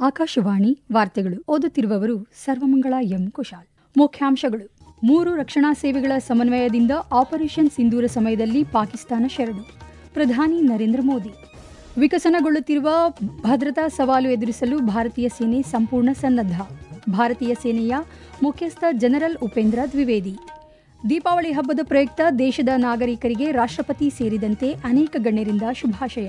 ಆಕಾಶವಾಣಿ ವಾರ್ತೆಗಳು ಓದುತ್ತಿರುವವರು ಸರ್ವಮಂಗಳ ಎಂ ಕುಶಾಲ್ ಮುಖ್ಯಾಂಶಗಳು ಮೂರು ರಕ್ಷಣಾ ಸೇವೆಗಳ ಸಮನ್ವಯದಿಂದ ಆಪರೇಷನ್ ಸಿಂಧೂರ ಸಮಯದಲ್ಲಿ ಪಾಕಿಸ್ತಾನ ಶರಣು ಪ್ರಧಾನಿ ನರೇಂದ್ರ ಮೋದಿ ವಿಕಸನಗೊಳ್ಳುತ್ತಿರುವ ಭದ್ರತಾ ಸವಾಲು ಎದುರಿಸಲು ಭಾರತೀಯ ಸೇನೆ ಸಂಪೂರ್ಣ ಸನ್ನದ್ಧ ಭಾರತೀಯ ಸೇನೆಯ ಮುಖ್ಯಸ್ಥ ಜನರಲ್ ಉಪೇಂದ್ರ ದ್ವಿವೇದಿ ದೀಪಾವಳಿ ಹಬ್ಬದ ಪ್ರಯುಕ್ತ ದೇಶದ ನಾಗರಿಕರಿಗೆ ರಾಷ್ಟ್ರಪತಿ ಸೇರಿದಂತೆ ಅನೇಕ ಗಣ್ಯರಿಂದ ಶುಭಾಶಯ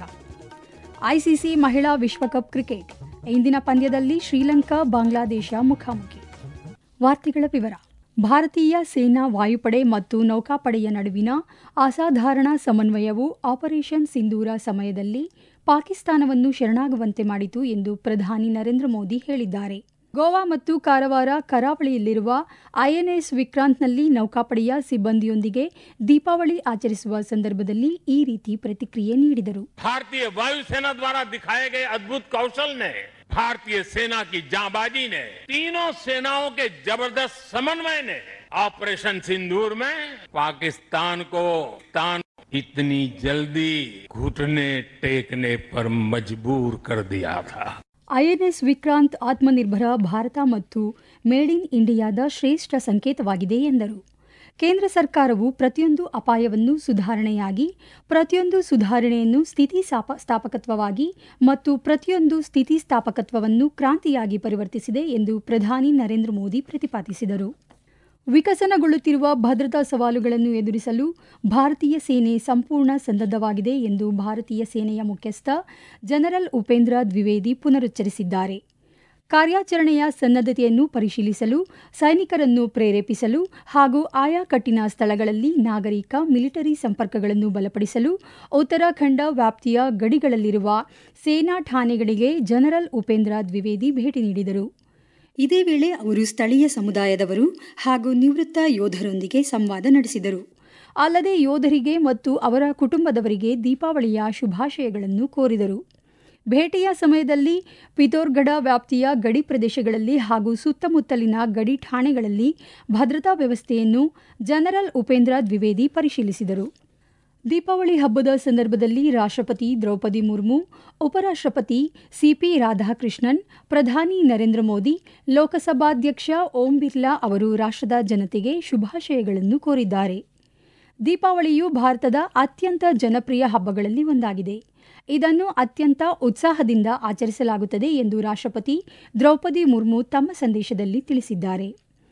ಐಸಿಸಿ ಮಹಿಳಾ ವಿಶ್ವಕಪ್ ಕ್ರಿಕೆಟ್ ಇಂದಿನ ಪಂದ್ಯದಲ್ಲಿ ಶ್ರೀಲಂಕಾ ಬಾಂಗ್ಲಾದೇಶ ಮುಖಾಮುಖಿ ವಾರ್ತೆಗಳ ವಿವರ ಭಾರತೀಯ ಸೇನಾ ವಾಯುಪಡೆ ಮತ್ತು ನೌಕಾಪಡೆಯ ನಡುವಿನ ಅಸಾಧಾರಣ ಸಮನ್ವಯವು ಆಪರೇಷನ್ ಸಿಂಧೂರ ಸಮಯದಲ್ಲಿ ಪಾಕಿಸ್ತಾನವನ್ನು ಶರಣಾಗುವಂತೆ ಮಾಡಿತು ಎಂದು ಪ್ರಧಾನಿ ನರೇಂದ್ರ ಮೋದಿ ಹೇಳಿದ್ದಾರೆ ಗೋವಾ ಮತ್ತು ಕಾರವಾರ ಕರಾವಳಿಯಲ್ಲಿರುವ ಐಎನ್ಎಸ್ ವಿಕ್ರಾಂತ್ನಲ್ಲಿ ನೌಕಾಪಡೆಯ ಸಿಬ್ಬಂದಿಯೊಂದಿಗೆ ದೀಪಾವಳಿ ಆಚರಿಸುವ ಸಂದರ್ಭದಲ್ಲಿ ಈ ರೀತಿ ಪ್ರತಿಕ್ರಿಯೆ ನೀಡಿದರು भारतीय वायुसेना द्वारा दिखाए गए अद्भुत कौशल ने भारतीय सेना की जाबाजी ने तीनों सेनाओं के जबरदस्त समन्वय ने ऑपरेशन सिंदूर में पाकिस्तान को तान इतनी जल्दी घुटने टेकने पर मजबूर कर दिया था ಐಎನ್ಎಸ್ ವಿಕ್ರಾಂತ್ ಆತ್ಮನಿರ್ಭರ ಭಾರತ ಮತ್ತು ಮೇಡ್ ಇನ್ ಇಂಡಿಯಾದ ಶ್ರೇಷ್ಠ ಸಂಕೇತವಾಗಿದೆ ಎಂದರು ಕೇಂದ್ರ ಸರ್ಕಾರವು ಪ್ರತಿಯೊಂದು ಅಪಾಯವನ್ನು ಸುಧಾರಣೆಯಾಗಿ ಪ್ರತಿಯೊಂದು ಸುಧಾರಣೆಯನ್ನು ಸ್ಥಿತಿಸ್ಥಾಪ ಸ್ಥಾಪಕತ್ವವಾಗಿ ಮತ್ತು ಪ್ರತಿಯೊಂದು ಸ್ಥಿತಿಸ್ಥಾಪಕತ್ವವನ್ನು ಕ್ರಾಂತಿಯಾಗಿ ಪರಿವರ್ತಿಸಿದೆ ಎಂದು ಪ್ರಧಾನಿ ನರೇಂದ್ರ ಮೋದಿ ಪ್ರತಿಪಾದಿಸಿದರು ವಿಕಸನಗೊಳ್ಳುತ್ತಿರುವ ಭದ್ರತಾ ಸವಾಲುಗಳನ್ನು ಎದುರಿಸಲು ಭಾರತೀಯ ಸೇನೆ ಸಂಪೂರ್ಣ ಸನ್ನದ್ಧವಾಗಿದೆ ಎಂದು ಭಾರತೀಯ ಸೇನೆಯ ಮುಖ್ಯಸ್ಥ ಜನರಲ್ ಉಪೇಂದ್ರ ದ್ವಿವೇದಿ ಪುನರುಚ್ಚರಿಸಿದ್ದಾರೆ ಕಾರ್ಯಾಚರಣೆಯ ಸನ್ನದ್ಧತೆಯನ್ನು ಪರಿಶೀಲಿಸಲು ಸೈನಿಕರನ್ನು ಪ್ರೇರೇಪಿಸಲು ಹಾಗೂ ಆಯಾ ಕಟ್ಟಿನ ಸ್ಥಳಗಳಲ್ಲಿ ನಾಗರಿಕ ಮಿಲಿಟರಿ ಸಂಪರ್ಕಗಳನ್ನು ಬಲಪಡಿಸಲು ಉತ್ತರಾಖಂಡ ವ್ಯಾಪ್ತಿಯ ಗಡಿಗಳಲ್ಲಿರುವ ಸೇನಾ ಠಾಣೆಗಳಿಗೆ ಜನರಲ್ ಉಪೇಂದ್ರ ದ್ವಿವೇದಿ ಭೇಟಿ ನೀಡಿದರು ಇದೇ ವೇಳೆ ಅವರು ಸ್ಥಳೀಯ ಸಮುದಾಯದವರು ಹಾಗೂ ನಿವೃತ್ತ ಯೋಧರೊಂದಿಗೆ ಸಂವಾದ ನಡೆಸಿದರು ಅಲ್ಲದೆ ಯೋಧರಿಗೆ ಮತ್ತು ಅವರ ಕುಟುಂಬದವರಿಗೆ ದೀಪಾವಳಿಯ ಶುಭಾಶಯಗಳನ್ನು ಕೋರಿದರು ಭೇಟಿಯ ಸಮಯದಲ್ಲಿ ಪಿತೋರ್ಗಢ ವ್ಯಾಪ್ತಿಯ ಗಡಿ ಪ್ರದೇಶಗಳಲ್ಲಿ ಹಾಗೂ ಸುತ್ತಮುತ್ತಲಿನ ಗಡಿ ಠಾಣೆಗಳಲ್ಲಿ ಭದ್ರತಾ ವ್ಯವಸ್ಥೆಯನ್ನು ಜನರಲ್ ಉಪೇಂದ್ರ ದ್ವಿವೇದಿ ಪರಿಶೀಲಿಸಿದರು ದೀಪಾವಳಿ ಹಬ್ಬದ ಸಂದರ್ಭದಲ್ಲಿ ರಾಷ್ಟ್ರಪತಿ ದ್ರೌಪದಿ ಮುರ್ಮು ಉಪರಾಷ್ಟ್ರಪತಿ ಸಿಪಿ ರಾಧಾಕೃಷ್ಣನ್ ಪ್ರಧಾನಿ ನರೇಂದ್ರ ಮೋದಿ ಲೋಕಸಭಾಧ್ಯಕ್ಷ ಓಂ ಬಿರ್ಲಾ ಅವರು ರಾಷ್ಟ್ರದ ಜನತೆಗೆ ಶುಭಾಶಯಗಳನ್ನು ಕೋರಿದ್ದಾರೆ ದೀಪಾವಳಿಯು ಭಾರತದ ಅತ್ಯಂತ ಜನಪ್ರಿಯ ಹಬ್ಬಗಳಲ್ಲಿ ಒಂದಾಗಿದೆ ಇದನ್ನು ಅತ್ಯಂತ ಉತ್ಸಾಹದಿಂದ ಆಚರಿಸಲಾಗುತ್ತದೆ ಎಂದು ರಾಷ್ಟ್ರಪತಿ ದ್ರೌಪದಿ ಮುರ್ಮು ತಮ್ಮ ಸಂದೇಶದಲ್ಲಿ ತಿಳಿಸಿದ್ದಾರೆ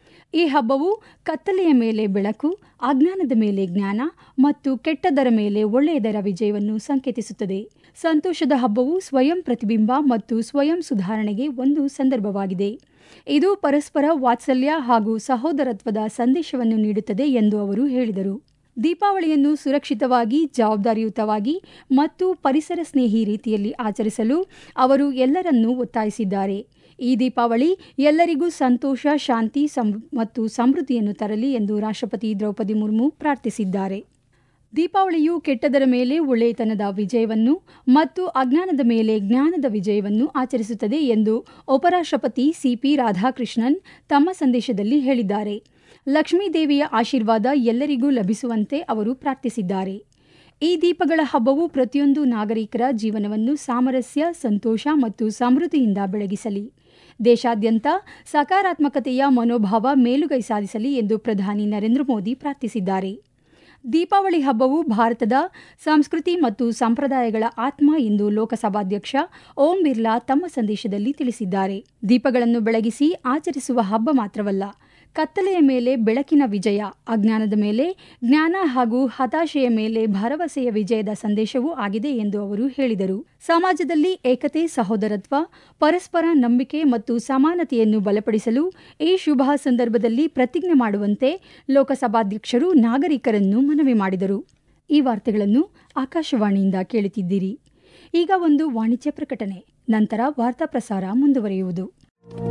ಈ ಹಬ್ಬವು ಕತ್ತಲೆಯ ಮೇಲೆ ಬೆಳಕು ಅಜ್ಞಾನದ ಮೇಲೆ ಜ್ಞಾನ ಮತ್ತು ಕೆಟ್ಟದರ ಮೇಲೆ ಒಳ್ಳೆಯದರ ವಿಜಯವನ್ನು ಸಂಕೇತಿಸುತ್ತದೆ ಸಂತೋಷದ ಹಬ್ಬವು ಸ್ವಯಂ ಪ್ರತಿಬಿಂಬ ಮತ್ತು ಸ್ವಯಂ ಸುಧಾರಣೆಗೆ ಒಂದು ಸಂದರ್ಭವಾಗಿದೆ ಇದು ಪರಸ್ಪರ ವಾತ್ಸಲ್ಯ ಹಾಗೂ ಸಹೋದರತ್ವದ ಸಂದೇಶವನ್ನು ನೀಡುತ್ತದೆ ಎಂದು ಅವರು ಹೇಳಿದರು ದೀಪಾವಳಿಯನ್ನು ಸುರಕ್ಷಿತವಾಗಿ ಜವಾಬ್ದಾರಿಯುತವಾಗಿ ಮತ್ತು ಪರಿಸರ ಸ್ನೇಹಿ ರೀತಿಯಲ್ಲಿ ಆಚರಿಸಲು ಅವರು ಎಲ್ಲರನ್ನೂ ಒತ್ತಾಯಿಸಿದ್ದಾರೆ ಈ ದೀಪಾವಳಿ ಎಲ್ಲರಿಗೂ ಸಂತೋಷ ಶಾಂತಿ ಮತ್ತು ಸಮೃದ್ಧಿಯನ್ನು ತರಲಿ ಎಂದು ರಾಷ್ಟ್ರಪತಿ ದ್ರೌಪದಿ ಮುರ್ಮು ಪ್ರಾರ್ಥಿಸಿದ್ದಾರೆ ದೀಪಾವಳಿಯು ಕೆಟ್ಟದರ ಮೇಲೆ ಒಳ್ಳೆಯತನದ ವಿಜಯವನ್ನು ಮತ್ತು ಅಜ್ಞಾನದ ಮೇಲೆ ಜ್ಞಾನದ ವಿಜಯವನ್ನು ಆಚರಿಸುತ್ತದೆ ಎಂದು ಉಪರಾಷ್ಟ್ರಪತಿ ಸಿಪಿ ರಾಧಾಕೃಷ್ಣನ್ ತಮ್ಮ ಸಂದೇಶದಲ್ಲಿ ಹೇಳಿದ್ದಾರೆ ಲಕ್ಷ್ಮೀದೇವಿಯ ಆಶೀರ್ವಾದ ಎಲ್ಲರಿಗೂ ಲಭಿಸುವಂತೆ ಅವರು ಪ್ರಾರ್ಥಿಸಿದ್ದಾರೆ ಈ ದೀಪಗಳ ಹಬ್ಬವು ಪ್ರತಿಯೊಂದು ನಾಗರಿಕರ ಜೀವನವನ್ನು ಸಾಮರಸ್ಯ ಸಂತೋಷ ಮತ್ತು ಸಮೃದ್ಧಿಯಿಂದ ಬೆಳಗಿಸಲಿ ದೇಶಾದ್ಯಂತ ಸಕಾರಾತ್ಮಕತೆಯ ಮನೋಭಾವ ಮೇಲುಗೈ ಸಾಧಿಸಲಿ ಎಂದು ಪ್ರಧಾನಿ ನರೇಂದ್ರ ಮೋದಿ ಪ್ರಾರ್ಥಿಸಿದ್ದಾರೆ ದೀಪಾವಳಿ ಹಬ್ಬವು ಭಾರತದ ಸಂಸ್ಕೃತಿ ಮತ್ತು ಸಂಪ್ರದಾಯಗಳ ಆತ್ಮ ಎಂದು ಲೋಕಸಭಾಧ್ಯಕ್ಷ ಓಂ ಬಿರ್ಲಾ ತಮ್ಮ ಸಂದೇಶದಲ್ಲಿ ತಿಳಿಸಿದ್ದಾರೆ ದೀಪಗಳನ್ನು ಬೆಳಗಿಸಿ ಆಚರಿಸುವ ಹಬ್ಬ ಮಾತ್ರವಲ್ಲ ಕತ್ತಲೆಯ ಮೇಲೆ ಬೆಳಕಿನ ವಿಜಯ ಅಜ್ಞಾನದ ಮೇಲೆ ಜ್ಞಾನ ಹಾಗೂ ಹತಾಶೆಯ ಮೇಲೆ ಭರವಸೆಯ ವಿಜಯದ ಸಂದೇಶವೂ ಆಗಿದೆ ಎಂದು ಅವರು ಹೇಳಿದರು ಸಮಾಜದಲ್ಲಿ ಏಕತೆ ಸಹೋದರತ್ವ ಪರಸ್ಪರ ನಂಬಿಕೆ ಮತ್ತು ಸಮಾನತೆಯನ್ನು ಬಲಪಡಿಸಲು ಈ ಶುಭ ಸಂದರ್ಭದಲ್ಲಿ ಪ್ರತಿಜ್ಞೆ ಮಾಡುವಂತೆ ಲೋಕಸಭಾಧ್ಯಕ್ಷರು ನಾಗರಿಕರನ್ನು ಮನವಿ ಮಾಡಿದರು ಈ ವಾರ್ತೆಗಳನ್ನು ಆಕಾಶವಾಣಿಯಿಂದ ಕೇಳುತ್ತಿದ್ದೀರಿ ಈಗ ಒಂದು ವಾಣಿಜ್ಯ ಪ್ರಕಟಣೆ ನಂತರ ವಾರ್ತಾ ಪ್ರಸಾರ ಮುಂದುವರಿಯುವುದು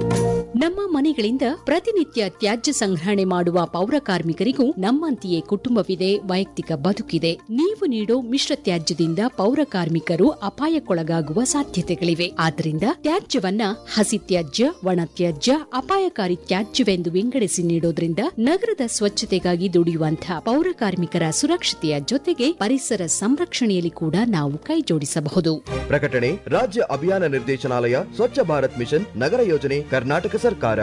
ನಮ್ಮ ಮನೆಗಳಿಂದ ಪ್ರತಿನಿತ್ಯ ತ್ಯಾಜ್ಯ ಸಂಗ್ರಹಣೆ ಮಾಡುವ ಪೌರ ಕಾರ್ಮಿಕರಿಗೂ ನಮ್ಮಂತೆಯೇ ಕುಟುಂಬವಿದೆ ವೈಯಕ್ತಿಕ ಬದುಕಿದೆ ನೀವು ನೀಡೋ ಮಿಶ್ರ ತ್ಯಾಜ್ಯದಿಂದ ಪೌರ ಕಾರ್ಮಿಕರು ಅಪಾಯಕ್ಕೊಳಗಾಗುವ ಸಾಧ್ಯತೆಗಳಿವೆ ಆದ್ದರಿಂದ ತ್ಯಾಜ್ಯವನ್ನ ಹಸಿ ತ್ಯಾಜ್ಯ ಒಣ ತ್ಯಾಜ್ಯ ಅಪಾಯಕಾರಿ ತ್ಯಾಜ್ಯವೆಂದು ವಿಂಗಡಿಸಿ ನೀಡೋದ್ರಿಂದ ನಗರದ ಸ್ವಚ್ಛತೆಗಾಗಿ ದುಡಿಯುವಂತಹ ಪೌರ ಕಾರ್ಮಿಕರ ಸುರಕ್ಷತೆಯ ಜೊತೆಗೆ ಪರಿಸರ ಸಂರಕ್ಷಣೆಯಲ್ಲಿ ಕೂಡ ನಾವು ಕೈಜೋಡಿಸಬಹುದು ಪ್ರಕಟಣೆ ರಾಜ್ಯ ಅಭಿಯಾನ ನಿರ್ದೇಶನಾಲಯ ಸ್ವಚ್ಛ ಭಾರತ್ ಮಿಷನ್ ನಗರ ಯೋಜನೆ ಕರ್ನಾಟಕ ಸರ್ಕಾರ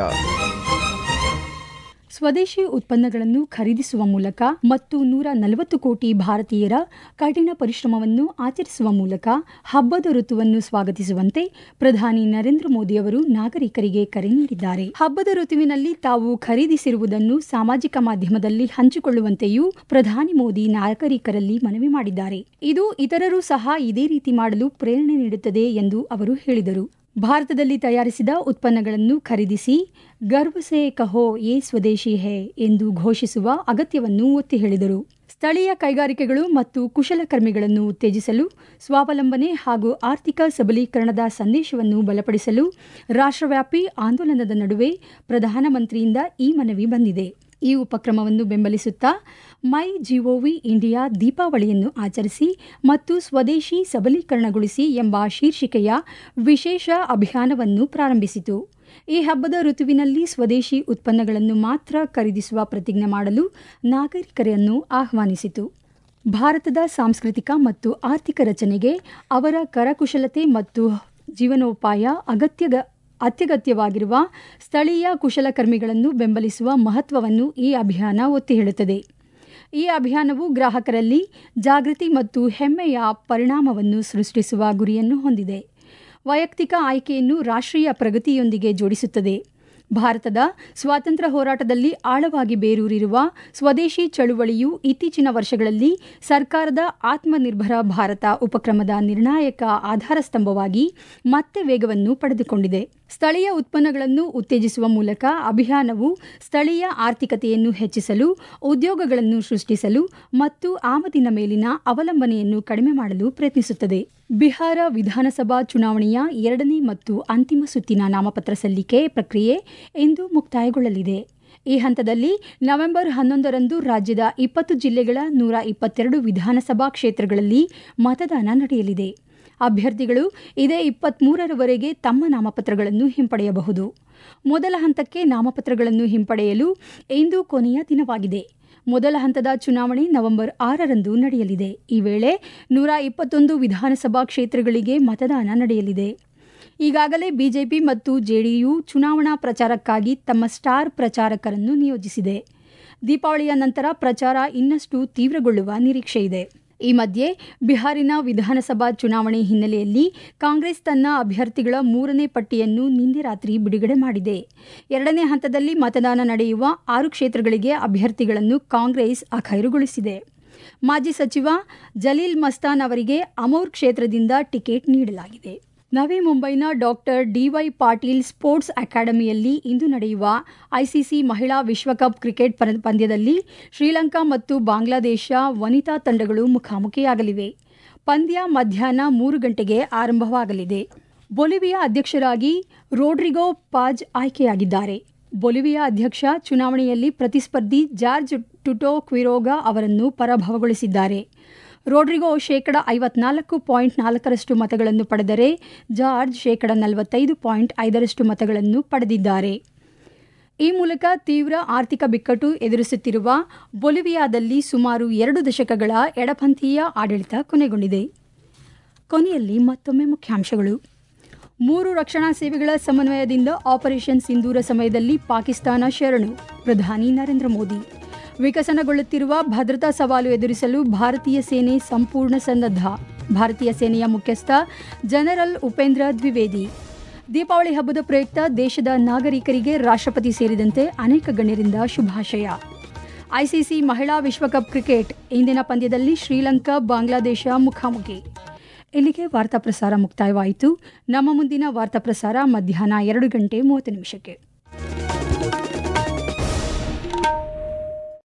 ಸ್ವದೇಶಿ ಉತ್ಪನ್ನಗಳನ್ನು ಖರೀದಿಸುವ ಮೂಲಕ ಮತ್ತು ನೂರ ನಲವತ್ತು ಕೋಟಿ ಭಾರತೀಯರ ಕಠಿಣ ಪರಿಶ್ರಮವನ್ನು ಆಚರಿಸುವ ಮೂಲಕ ಹಬ್ಬದ ಋತುವನ್ನು ಸ್ವಾಗತಿಸುವಂತೆ ಪ್ರಧಾನಿ ನರೇಂದ್ರ ಮೋದಿ ಅವರು ನಾಗರಿಕರಿಗೆ ಕರೆ ನೀಡಿದ್ದಾರೆ ಹಬ್ಬದ ಋತುವಿನಲ್ಲಿ ತಾವು ಖರೀದಿಸಿರುವುದನ್ನು ಸಾಮಾಜಿಕ ಮಾಧ್ಯಮದಲ್ಲಿ ಹಂಚಿಕೊಳ್ಳುವಂತೆಯೂ ಪ್ರಧಾನಿ ಮೋದಿ ನಾಗರಿಕರಲ್ಲಿ ಮನವಿ ಮಾಡಿದ್ದಾರೆ ಇದು ಇತರರು ಸಹ ಇದೇ ರೀತಿ ಮಾಡಲು ಪ್ರೇರಣೆ ನೀಡುತ್ತದೆ ಎಂದು ಅವರು ಹೇಳಿದರು ಭಾರತದಲ್ಲಿ ತಯಾರಿಸಿದ ಉತ್ಪನ್ನಗಳನ್ನು ಖರೀದಿಸಿ ಗರ್ವ ಸೇ ಕಹೋ ಯೇ ಸ್ವದೇಶಿ ಹೇ ಎಂದು ಘೋಷಿಸುವ ಅಗತ್ಯವನ್ನು ಒತ್ತಿ ಹೇಳಿದರು ಸ್ಥಳೀಯ ಕೈಗಾರಿಕೆಗಳು ಮತ್ತು ಕುಶಲಕರ್ಮಿಗಳನ್ನು ಉತ್ತೇಜಿಸಲು ಸ್ವಾವಲಂಬನೆ ಹಾಗೂ ಆರ್ಥಿಕ ಸಬಲೀಕರಣದ ಸಂದೇಶವನ್ನು ಬಲಪಡಿಸಲು ರಾಷ್ಟ್ರವ್ಯಾಪಿ ಆಂದೋಲನದ ನಡುವೆ ಪ್ರಧಾನಮಂತ್ರಿಯಿಂದ ಈ ಮನವಿ ಬಂದಿದೆ ಈ ಉಪಕ್ರಮವನ್ನು ಬೆಂಬಲಿಸುತ್ತಾ ಮೈ ಜಿಒವಿ ಇಂಡಿಯಾ ದೀಪಾವಳಿಯನ್ನು ಆಚರಿಸಿ ಮತ್ತು ಸ್ವದೇಶಿ ಸಬಲೀಕರಣಗೊಳಿಸಿ ಎಂಬ ಶೀರ್ಷಿಕೆಯ ವಿಶೇಷ ಅಭಿಯಾನವನ್ನು ಪ್ರಾರಂಭಿಸಿತು ಈ ಹಬ್ಬದ ಋತುವಿನಲ್ಲಿ ಸ್ವದೇಶಿ ಉತ್ಪನ್ನಗಳನ್ನು ಮಾತ್ರ ಖರೀದಿಸುವ ಪ್ರತಿಜ್ಞೆ ಮಾಡಲು ನಾಗರಿಕರನ್ನು ಆಹ್ವಾನಿಸಿತು ಭಾರತದ ಸಾಂಸ್ಕೃತಿಕ ಮತ್ತು ಆರ್ಥಿಕ ರಚನೆಗೆ ಅವರ ಕರಕುಶಲತೆ ಮತ್ತು ಜೀವನೋಪಾಯ ಅಗತ್ಯ ಅತ್ಯಗತ್ಯವಾಗಿರುವ ಸ್ಥಳೀಯ ಕುಶಲಕರ್ಮಿಗಳನ್ನು ಬೆಂಬಲಿಸುವ ಮಹತ್ವವನ್ನು ಈ ಅಭಿಯಾನ ಒತ್ತಿ ಹೇಳುತ್ತದೆ ಈ ಅಭಿಯಾನವು ಗ್ರಾಹಕರಲ್ಲಿ ಜಾಗೃತಿ ಮತ್ತು ಹೆಮ್ಮೆಯ ಪರಿಣಾಮವನ್ನು ಸೃಷ್ಟಿಸುವ ಗುರಿಯನ್ನು ಹೊಂದಿದೆ ವೈಯಕ್ತಿಕ ಆಯ್ಕೆಯನ್ನು ರಾಷ್ಟ್ರೀಯ ಪ್ರಗತಿಯೊಂದಿಗೆ ಜೋಡಿಸುತ್ತದೆ ಭಾರತದ ಸ್ವಾತಂತ್ರ್ಯ ಹೋರಾಟದಲ್ಲಿ ಆಳವಾಗಿ ಬೇರೂರಿರುವ ಸ್ವದೇಶಿ ಚಳುವಳಿಯು ಇತ್ತೀಚಿನ ವರ್ಷಗಳಲ್ಲಿ ಸರ್ಕಾರದ ಆತ್ಮನಿರ್ಭರ ಭಾರತ ಉಪಕ್ರಮದ ನಿರ್ಣಾಯಕ ಆಧಾರ ಸ್ತಂಭವಾಗಿ ಮತ್ತೆ ವೇಗವನ್ನು ಪಡೆದುಕೊಂಡಿದೆ ಸ್ಥಳೀಯ ಉತ್ಪನ್ನಗಳನ್ನು ಉತ್ತೇಜಿಸುವ ಮೂಲಕ ಅಭಿಯಾನವು ಸ್ಥಳೀಯ ಆರ್ಥಿಕತೆಯನ್ನು ಹೆಚ್ಚಿಸಲು ಉದ್ಯೋಗಗಳನ್ನು ಸೃಷ್ಟಿಸಲು ಮತ್ತು ಆಮದಿನ ಮೇಲಿನ ಅವಲಂಬನೆಯನ್ನು ಕಡಿಮೆ ಮಾಡಲು ಪ್ರಯತ್ನಿಸುತ್ತದೆ ಬಿಹಾರ ವಿಧಾನಸಭಾ ಚುನಾವಣೆಯ ಎರಡನೇ ಮತ್ತು ಅಂತಿಮ ಸುತ್ತಿನ ನಾಮಪತ್ರ ಸಲ್ಲಿಕೆ ಪ್ರಕ್ರಿಯೆ ಇಂದು ಮುಕ್ತಾಯಗೊಳ್ಳಲಿದೆ ಈ ಹಂತದಲ್ಲಿ ನವೆಂಬರ್ ಹನ್ನೊಂದರಂದು ರಾಜ್ಯದ ಇಪ್ಪತ್ತು ಜಿಲ್ಲೆಗಳ ನೂರ ಇಪ್ಪತ್ತೆರಡು ವಿಧಾನಸಭಾ ಕ್ಷೇತ್ರಗಳಲ್ಲಿ ಮತದಾನ ನಡೆಯಲಿದೆ ಅಭ್ಯರ್ಥಿಗಳು ಇದೇ ಇಪ್ಪತ್ಮೂರರವರೆಗೆ ತಮ್ಮ ನಾಮಪತ್ರಗಳನ್ನು ಹಿಂಪಡೆಯಬಹುದು ಮೊದಲ ಹಂತಕ್ಕೆ ನಾಮಪತ್ರಗಳನ್ನು ಹಿಂಪಡೆಯಲು ಇಂದು ಕೊನೆಯ ದಿನವಾಗಿದೆ ಮೊದಲ ಹಂತದ ಚುನಾವಣೆ ನವೆಂಬರ್ ಆರರಂದು ನಡೆಯಲಿದೆ ಈ ವೇಳೆ ನೂರ ಇಪ್ಪತ್ತೊಂದು ವಿಧಾನಸಭಾ ಕ್ಷೇತ್ರಗಳಿಗೆ ಮತದಾನ ನಡೆಯಲಿದೆ ಈಗಾಗಲೇ ಬಿಜೆಪಿ ಮತ್ತು ಜೆಡಿಯು ಚುನಾವಣಾ ಪ್ರಚಾರಕ್ಕಾಗಿ ತಮ್ಮ ಸ್ಟಾರ್ ಪ್ರಚಾರಕರನ್ನು ನಿಯೋಜಿಸಿದೆ ದೀಪಾವಳಿಯ ನಂತರ ಪ್ರಚಾರ ಇನ್ನಷ್ಟು ತೀವ್ರಗೊಳ್ಳುವ ನಿರೀಕ್ಷೆಯಿದೆ ಈ ಮಧ್ಯೆ ಬಿಹಾರಿನ ವಿಧಾನಸಭಾ ಚುನಾವಣೆ ಹಿನ್ನೆಲೆಯಲ್ಲಿ ಕಾಂಗ್ರೆಸ್ ತನ್ನ ಅಭ್ಯರ್ಥಿಗಳ ಮೂರನೇ ಪಟ್ಟಿಯನ್ನು ನಿನ್ನೆ ರಾತ್ರಿ ಬಿಡುಗಡೆ ಮಾಡಿದೆ ಎರಡನೇ ಹಂತದಲ್ಲಿ ಮತದಾನ ನಡೆಯುವ ಆರು ಕ್ಷೇತ್ರಗಳಿಗೆ ಅಭ್ಯರ್ಥಿಗಳನ್ನು ಕಾಂಗ್ರೆಸ್ ಅಖೈರುಗೊಳಿಸಿದೆ ಮಾಜಿ ಸಚಿವ ಜಲೀಲ್ ಮಸ್ತಾನ್ ಅವರಿಗೆ ಅಮೌರ್ ಕ್ಷೇತ್ರದಿಂದ ಟಿಕೆಟ್ ನೀಡಲಾಗಿದೆ ನವಿ ಮುಂಬೈನ ಡಾಕ್ಟರ್ ಡಿವೈ ಪಾಟೀಲ್ ಸ್ಪೋರ್ಟ್ಸ್ ಅಕಾಡೆಮಿಯಲ್ಲಿ ಇಂದು ನಡೆಯುವ ಐಸಿಸಿ ಮಹಿಳಾ ವಿಶ್ವಕಪ್ ಕ್ರಿಕೆಟ್ ಪಂದ್ಯದಲ್ಲಿ ಶ್ರೀಲಂಕಾ ಮತ್ತು ಬಾಂಗ್ಲಾದೇಶ ವನಿತಾ ತಂಡಗಳು ಮುಖಾಮುಖಿಯಾಗಲಿವೆ ಪಂದ್ಯ ಮಧ್ಯಾಹ್ನ ಮೂರು ಗಂಟೆಗೆ ಆರಂಭವಾಗಲಿದೆ ಬೊಲಿವಿಯಾ ಅಧ್ಯಕ್ಷರಾಗಿ ರೋಡ್ರಿಗೋ ಪಾಜ್ ಆಯ್ಕೆಯಾಗಿದ್ದಾರೆ ಬೊಲಿವಿಯಾ ಅಧ್ಯಕ್ಷ ಚುನಾವಣೆಯಲ್ಲಿ ಪ್ರತಿಸ್ಪರ್ಧಿ ಜಾರ್ಜ್ ಟುಟೋ ಕ್ವಿರೋಗಾ ಅವರನ್ನು ಪರಾಭವಗೊಳಿಸಿದ್ದಾರೆ ರೋಡ್ರಿಗೋ ಶೇಕಡ ಐವತ್ನಾಲ್ಕು ಪಾಯಿಂಟ್ ನಾಲ್ಕರಷ್ಟು ಮತಗಳನ್ನು ಪಡೆದರೆ ಜಾರ್ಜ್ ಶೇಕಡ ನಲವತ್ತೈದು ಪಾಯಿಂಟ್ ಐದರಷ್ಟು ಮತಗಳನ್ನು ಪಡೆದಿದ್ದಾರೆ ಈ ಮೂಲಕ ತೀವ್ರ ಆರ್ಥಿಕ ಬಿಕ್ಕಟ್ಟು ಎದುರಿಸುತ್ತಿರುವ ಬೊಲಿವಿಯಾದಲ್ಲಿ ಸುಮಾರು ಎರಡು ದಶಕಗಳ ಎಡಪಂಥೀಯ ಆಡಳಿತ ಕೊನೆಗೊಂಡಿದೆ ಕೊನೆಯಲ್ಲಿ ಮತ್ತೊಮ್ಮೆ ಮುಖ್ಯಾಂಶಗಳು ಮೂರು ರಕ್ಷಣಾ ಸೇವೆಗಳ ಸಮನ್ವಯದಿಂದ ಆಪರೇಷನ್ ಸಿಂಧೂರ ಸಮಯದಲ್ಲಿ ಪಾಕಿಸ್ತಾನ ಶರಣು ಪ್ರಧಾನಿ ನರೇಂದ್ರ ಮೋದಿ ವಿಕಸನಗೊಳ್ಳುತ್ತಿರುವ ಭದ್ರತಾ ಸವಾಲು ಎದುರಿಸಲು ಭಾರತೀಯ ಸೇನೆ ಸಂಪೂರ್ಣ ಸನ್ನದ್ಧ ಭಾರತೀಯ ಸೇನೆಯ ಮುಖ್ಯಸ್ಥ ಜನರಲ್ ಉಪೇಂದ್ರ ದ್ವಿವೇದಿ ದೀಪಾವಳಿ ಹಬ್ಬದ ಪ್ರಯುಕ್ತ ದೇಶದ ನಾಗರಿಕರಿಗೆ ರಾಷ್ಟ್ರಪತಿ ಸೇರಿದಂತೆ ಅನೇಕ ಗಣ್ಯರಿಂದ ಶುಭಾಶಯ ಐಸಿಸಿ ಮಹಿಳಾ ವಿಶ್ವಕಪ್ ಕ್ರಿಕೆಟ್ ಇಂದಿನ ಪಂದ್ಯದಲ್ಲಿ ಶ್ರೀಲಂಕಾ ಬಾಂಗ್ಲಾದೇಶ ಮುಖಾಮುಖಿ ಇಲ್ಲಿಗೆ ವಾರ್ತಾ ಪ್ರಸಾರ ಮುಕ್ತಾಯವಾಯಿತು ನಮ್ಮ ಮುಂದಿನ ವಾರ್ತಾ ಪ್ರಸಾರ ಮಧ್ಯಾಹ್ನ ಎರಡು ಗಂಟೆ ಮೂವತ್ತು ನಿಮಿಷಕ್ಕೆ